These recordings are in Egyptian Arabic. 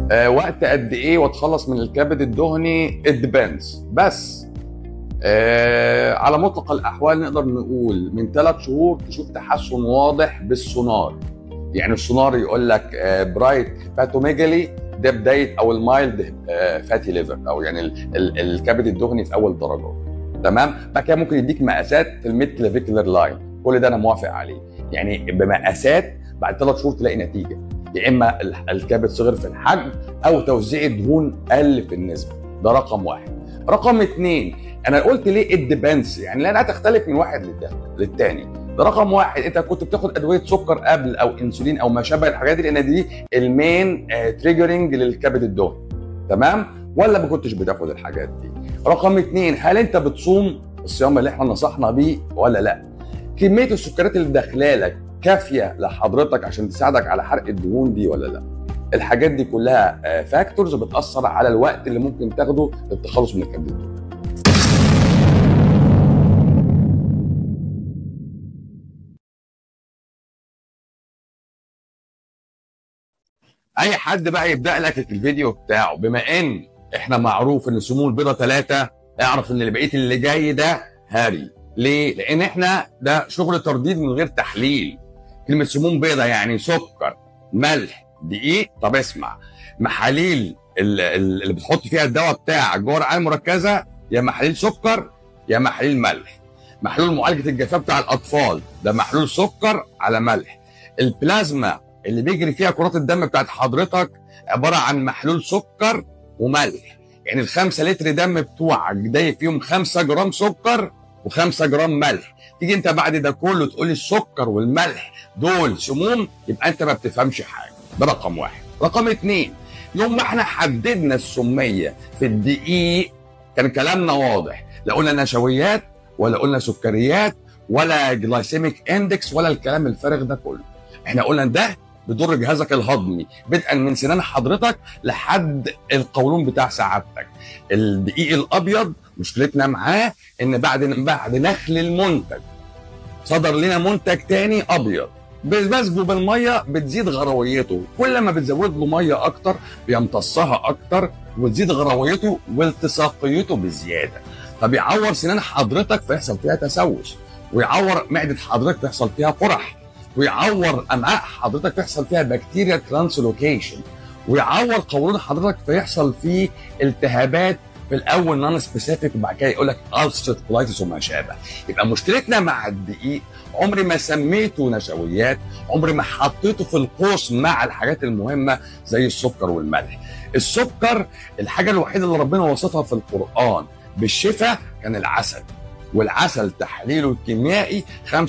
آه وقت قد ايه واتخلص من الكبد الدهني it depends بس آه على مطلق الاحوال نقدر نقول من ثلاث شهور تشوف تحسن واضح بالسونار يعني السونار يقول لك آه برايت هيباتوميجالي ده بدايه او المايلد آه فاتي ليفر او يعني ال ال الكبد الدهني في اول درجات تمام بعد كده ممكن يديك مقاسات في الميد كلافيكولار لاين كل ده انا موافق عليه يعني بمقاسات بعد ثلاث شهور تلاقي نتيجه يا اما الكبد صغر في الحجم او توزيع الدهون قل في النسبه ده رقم واحد رقم اثنين انا قلت ليه الديبنس يعني لانها تختلف من واحد للتاني ده رقم واحد انت كنت بتاخد ادويه سكر قبل او انسولين او ما شابه الحاجات دي لان دي المين تريجرنج للكبد الدهني تمام ولا ما كنتش بتاخد الحاجات دي رقم اثنين هل انت بتصوم الصيام اللي احنا نصحنا بيه ولا لا كميه السكريات اللي داخله لك كافيه لحضرتك عشان تساعدك على حرق الدهون دي ولا لا الحاجات دي كلها فاكتورز بتاثر على الوقت اللي ممكن تاخده للتخلص من الكبد الدهني اي حد بقى يبدا لك الفيديو بتاعه بما ان احنا معروف ان سمو البيضه ثلاثه اعرف ان اللي بقيت اللي جاي ده هاري ليه؟ لان احنا ده شغل ترديد من غير تحليل كلمه سموم بيضه يعني سكر ملح دقيق طب اسمع محاليل اللي بتحط فيها الدواء بتاعك جوه الرعايه المركزه يا محاليل سكر يا محاليل ملح محلول معالجه الجفاف بتاع الاطفال ده محلول سكر على ملح البلازما اللي بيجري فيها كرات الدم بتاعت حضرتك عباره عن محلول سكر وملح يعني الخمسة لتر دم بتوعك ده فيهم خمسة جرام سكر وخمسة جرام ملح تيجي انت بعد ده كله تقول السكر والملح دول سموم يبقى انت ما بتفهمش حاجه ده رقم واحد رقم اتنين يوم ما احنا حددنا السميه في الدقيق كان كلامنا واضح لا قلنا نشويات ولا قلنا سكريات ولا جلايسيميك اندكس ولا الكلام الفارغ ده كله احنا قلنا ده بيضر جهازك الهضمي بدءا من سنان حضرتك لحد القولون بتاع سعادتك الدقيق الابيض مشكلتنا معاه ان بعد بعد نخل المنتج صدر لنا منتج تاني ابيض بمزجه بالميه بتزيد غرويته كل ما بتزود له ميه اكتر بيمتصها اكتر وتزيد غرويته والتصاقيته بزياده فبيعور سنان حضرتك فيحصل فيها تسوس ويعور معده حضرتك فيحصل فيها قرح ويعور امعاء حضرتك فيحصل فيها بكتيريا ترانسلوكيشن ويعور قولون حضرتك فيحصل فيه التهابات في الاول نون سبيسيفيك وبعد كده يقول لك الستريت كولايتس وما شابه يبقى مشكلتنا مع الدقيق عمري ما سميته نشويات عمري ما حطيته في القوس مع الحاجات المهمه زي السكر والملح السكر الحاجه الوحيده اللي ربنا وصفها في القران بالشفاء كان العسل والعسل تحليله الكيميائي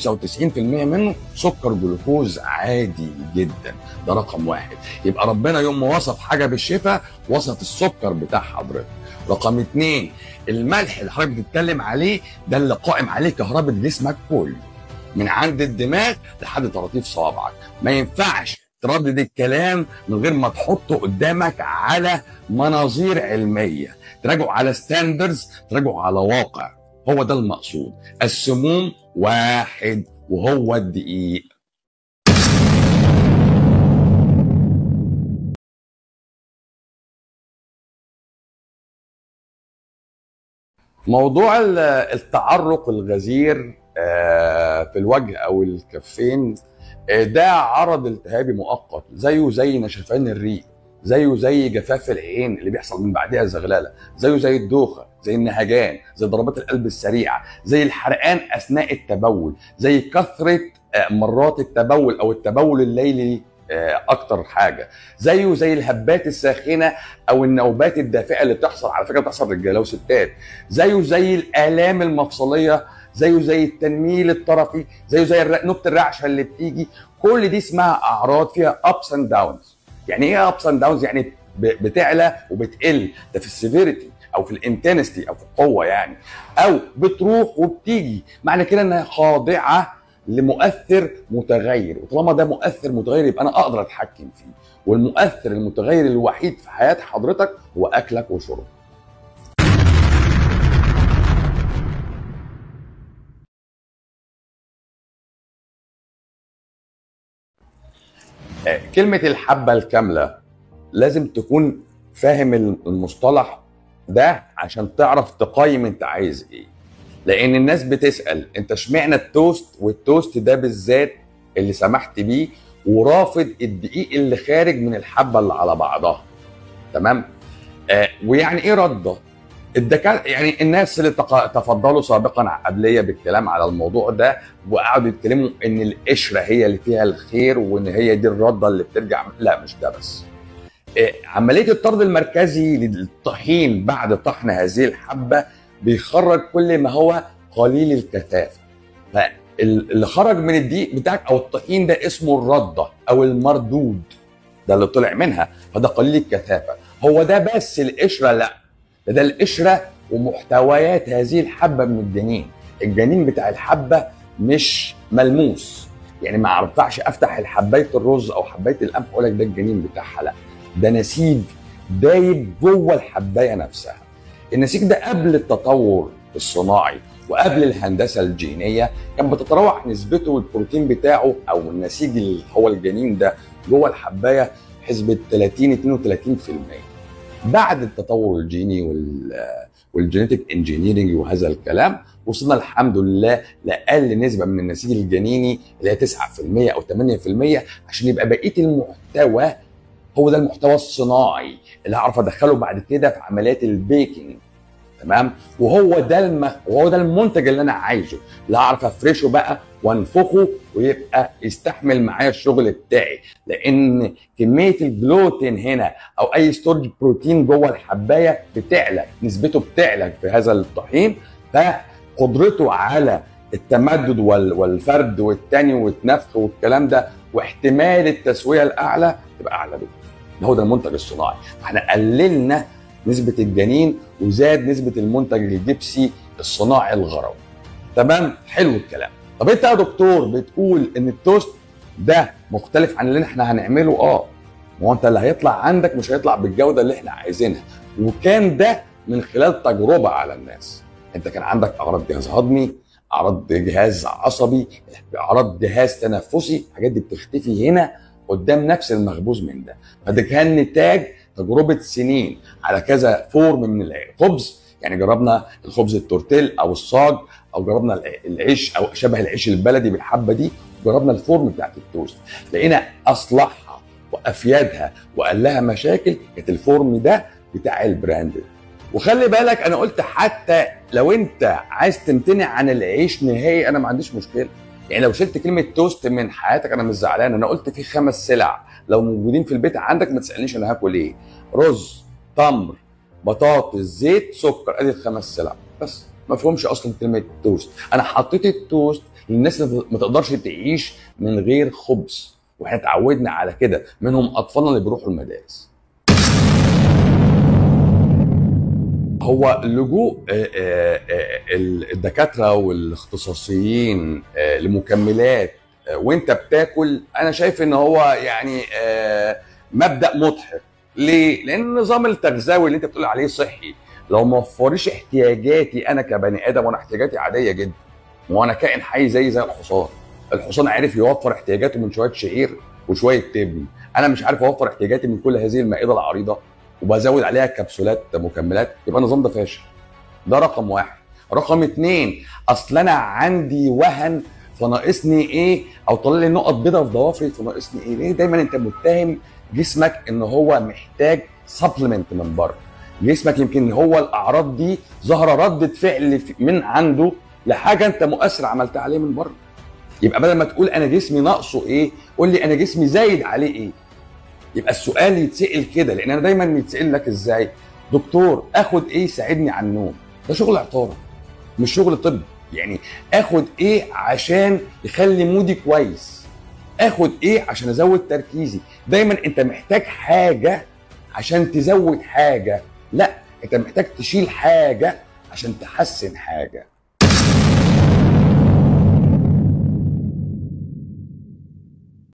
95% منه سكر جلوكوز عادي جدا ده رقم واحد يبقى ربنا يوم ما وصف حاجه بالشفاء وصف السكر بتاع حضرتك رقم اتنين الملح اللي حضرتك بتتكلم عليه ده اللي قائم عليه كهرباء جسمك كله من عند الدماغ لحد طراطيف صوابعك ما ينفعش تردد الكلام من غير ما تحطه قدامك على مناظير علميه تراجعوا على ستاندرز تراجعوا على واقع هو ده المقصود السموم واحد وهو الدقيق موضوع التعرق الغزير في الوجه او الكفين ده عرض التهابي مؤقت زيه زي نشفان الريق زيه زي جفاف العين اللي بيحصل من بعدها زغلله زيه زي الدوخه زي النهجان زي ضربات القلب السريعه زي الحرقان اثناء التبول زي كثره مرات التبول او التبول الليلي اكتر حاجه زيه زي الهبات الساخنه او النوبات الدافئه اللي بتحصل على فكره بتحصل رجاله وستات زيه زي الالام المفصليه زيه زي التنميل الطرفي زيه زي نقطه الرعشه اللي بتيجي كل دي اسمها اعراض فيها ابس اند داونز يعني ايه ابس اند داونز يعني بتعلى وبتقل ده في السيفيريتي او في الانتنستي او في القوه يعني او بتروح وبتيجي معنى كده انها خاضعه لمؤثر متغير وطالما ده مؤثر متغير يبقى انا اقدر اتحكم فيه والمؤثر المتغير الوحيد في حياه حضرتك هو اكلك وشربك كلمة الحبة الكاملة لازم تكون فاهم المصطلح ده عشان تعرف تقيم انت عايز ايه لان الناس بتسال انت اشمعنى التوست والتوست ده بالذات اللي سمحت بيه ورافض الدقيق اللي خارج من الحبه اللي على بعضها تمام آه ويعني ايه رده الدكاتره يعني الناس اللي تق- تفضلوا سابقا قبليه بالكلام على الموضوع ده وقعدوا يتكلموا ان القشره هي اللي فيها الخير وان هي دي الرده اللي بترجع لا مش ده بس آه، عمليه الطرد المركزي للطحين بعد طحن هذه الحبه بيخرج كل ما هو قليل الكثافه فاللي خرج من الدقيق بتاعك او الطحين ده اسمه الرده او المردود ده اللي طلع منها فده قليل الكثافه هو ده بس القشره لا ده, ده القشره ومحتويات هذه الحبه من الجنين الجنين بتاع الحبه مش ملموس يعني ما ينفعش افتح الحبايه الرز او حبايه القمح اقول لك ده الجنين بتاعها لا ده نسيج دايب جوه الحبايه نفسها النسيج ده قبل التطور الصناعي وقبل الهندسه الجينيه كان بتتراوح نسبته والبروتين بتاعه او النسيج اللي هو الجنين ده جوه الحبايه حسبه 30 32% بعد التطور الجيني وال والجينيتك انجينيرنج وهذا الكلام وصلنا الحمد لله لاقل نسبه من النسيج الجنيني اللي هي 9% او 8% عشان يبقى بقيه المحتوى هو ده المحتوى الصناعي اللي هعرف ادخله بعد كده في عمليات البيكنج تمام وهو ده الم... وهو ده المنتج اللي انا عايزه اللي هعرف افرشه بقى وانفخه ويبقى يستحمل معايا الشغل بتاعي لان كميه الجلوتين هنا او اي ستورج بروتين جوه الحبايه بتعلى نسبته بتعلى في هذا الطحين فقدرته على التمدد وال... والفرد والتاني والنفخ والكلام ده واحتمال التسويه الاعلى تبقى اعلى بكتير ده هو ده المنتج الصناعي فاحنا قللنا نسبه الجنين وزاد نسبه المنتج الجبسي الصناعي الغروي تمام حلو الكلام طب انت يا دكتور بتقول ان التوست ده مختلف عن اللي احنا هنعمله اه ما هو انت اللي هيطلع عندك مش هيطلع بالجوده اللي احنا عايزينها وكان ده من خلال تجربه على الناس انت كان عندك اعراض جهاز هضمي اعراض جهاز عصبي اعراض جهاز تنفسي الحاجات دي بتختفي هنا قدام نفس المخبوز من ده فده كان نتاج تجربه سنين على كذا فورم من الخبز يعني جربنا الخبز التورتيل او الصاج او جربنا العيش او شبه العيش البلدي بالحبه دي جربنا الفورم بتاعت التوست لقينا اصلحها وافيدها وقال لها مشاكل كانت الفورم ده بتاع البراند وخلي بالك انا قلت حتى لو انت عايز تمتنع عن العيش نهائي انا ما عنديش مشكله يعني لو شلت كلمه توست من حياتك انا مش زعلان انا قلت في خمس سلع لو موجودين في البيت عندك ما تسالنيش انا هاكل ايه رز تمر بطاطس زيت سكر ادي الخمس سلع بس ما فيهمش اصلا كلمه توست انا حطيت التوست للناس اللي ما تقدرش تعيش من غير خبز واحنا اتعودنا على كده منهم اطفالنا اللي بيروحوا المدارس هو لجوء الدكاتره والاختصاصيين لمكملات وانت بتاكل انا شايف ان هو يعني مبدا مضحك ليه؟ لان النظام التغذوي اللي انت بتقول عليه صحي لو ما وفرش احتياجاتي انا كبني ادم وانا احتياجاتي عاديه جدا وانا كائن حي زي زي الحصان الحصان عرف يوفر احتياجاته من شويه شعير وشويه تبن انا مش عارف اوفر احتياجاتي من كل هذه المائده العريضه وبزود عليها كبسولات مكملات يبقى النظام ده فاشل ده رقم واحد رقم اتنين اصل انا عندي وهن فناقصني ايه او طلع لي نقط بيضاء في ضوافري فناقصني ايه ليه دايما انت متهم جسمك ان هو محتاج سبلمنت من بره جسمك يمكن هو الاعراض دي ظاهره رده فعل من عنده لحاجه انت مؤثر عملتها عليه من بره يبقى بدل ما تقول انا جسمي ناقصه ايه قول لي انا جسمي زايد عليه ايه يبقى السؤال يتسال كده لان انا دايما يتسال لك ازاي دكتور اخد ايه يساعدني على النوم ده شغل عطاره مش شغل طب يعني اخد ايه عشان يخلي مودي كويس اخد ايه عشان ازود تركيزي دايما انت محتاج حاجه عشان تزود حاجه لا انت محتاج تشيل حاجه عشان تحسن حاجه